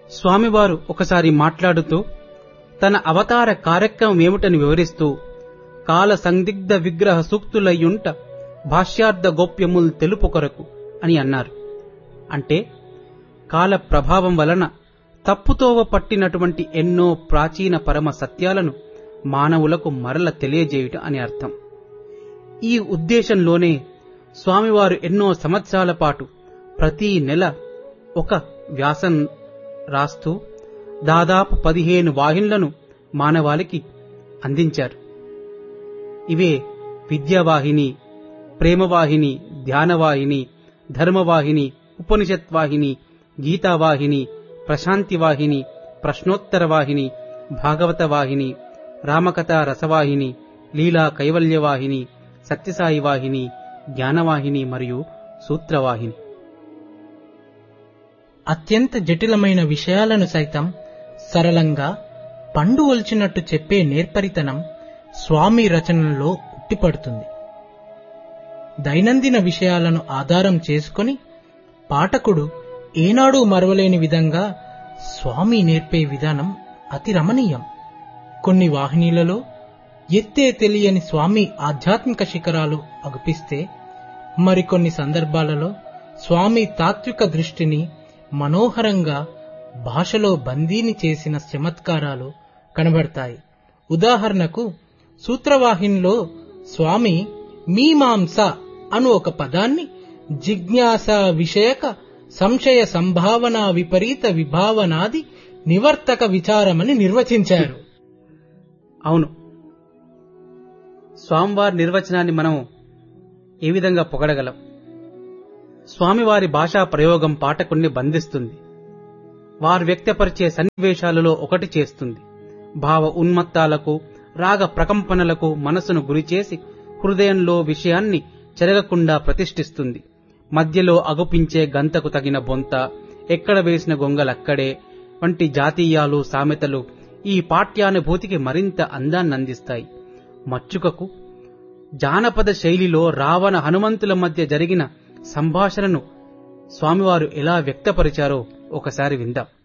స్వామివారు ఒకసారి మాట్లాడుతూ తన అవతార కార్యక్రమం ఏమిటని వివరిస్తూ కాల సందిగ్ధ విగ్రహ సూక్తులయ్యుంట భాష్యార్థ గోప్యముల్ తెలుపు కొరకు అని అన్నారు అంటే కాల ప్రభావం వలన తప్పుతోవ పట్టినటువంటి ఎన్నో ప్రాచీన పరమ సత్యాలను మానవులకు మరల తెలియజేయుట అని అర్థం ఈ ఉద్దేశంలోనే స్వామివారు ఎన్నో సంవత్సరాల పాటు ప్రతి నెల ఒక వ్యాసం రాస్తూ దాదాపు పదిహేను వాహినులను మానవాళికి అందించారు ఇవే విద్యావాహిని ప్రేమవాహిని ధ్యానవాహిని ధర్మవాహిని ఉపనిషత్ వాహిని గీతావాహిని ప్రశాంతి వాహిని ప్రశ్నోత్తర వాహిని భాగవత వాహిని రామకథ రసవాహిని లీలా కైవల్యవాహిని సత్యసాయి వాహిని జ్ఞానవాహిని మరియు సూత్రవాహిని అత్యంత జటిలమైన విషయాలను సైతం సరళంగా పండు ఒల్చినట్టు చెప్పే నేర్పరితనం స్వామి రచనల్లో ఉట్టిపడుతుంది దైనందిన విషయాలను ఆధారం చేసుకొని పాఠకుడు ఏనాడూ మరవలేని విధంగా స్వామి నేర్పే విధానం అతి రమణీయం కొన్ని వాహినీలలో ఎత్తే తెలియని స్వామి ఆధ్యాత్మిక శిఖరాలు అగుపిస్తే మరికొన్ని సందర్భాలలో స్వామి తాత్విక దృష్టిని మనోహరంగా భాషలో బందీని చేసిన చమత్కారాలు కనబడతాయి ఉదాహరణకు సూత్రవాహినిలో స్వామి మీమాంస అను ఒక పదాన్ని జిజ్ఞాస విషయక సంశయ సంభావన విపరీత విభావనాది నివర్తక విచారమని నిర్వచించారు అవును స్వామివారి నిర్వచనాన్ని మనం ఏ విధంగా పొగడగలం స్వామివారి భాషా ప్రయోగం పాఠకుణ్ణి బంధిస్తుంది వారు వ్యక్తపరిచే సన్నివేశాలలో ఒకటి చేస్తుంది భావ ఉన్మత్తాలకు రాగ ప్రకంపనలకు మనసును గురిచేసి హృదయంలో విషయాన్ని చెరగకుండా ప్రతిష్ఠిస్తుంది మధ్యలో అగుపించే గంతకు తగిన బొంత ఎక్కడ వేసిన గొంగలక్కడే వంటి జాతీయాలు సామెతలు ఈ పాఠ్యానుభూతికి మరింత అందాన్ని అందిస్తాయి మచ్చుకకు జానపద శైలిలో రావణ హనుమంతుల మధ్య జరిగిన సంభాషణను స్వామివారు ఎలా వ్యక్తపరిచారో ఒకసారి విందాం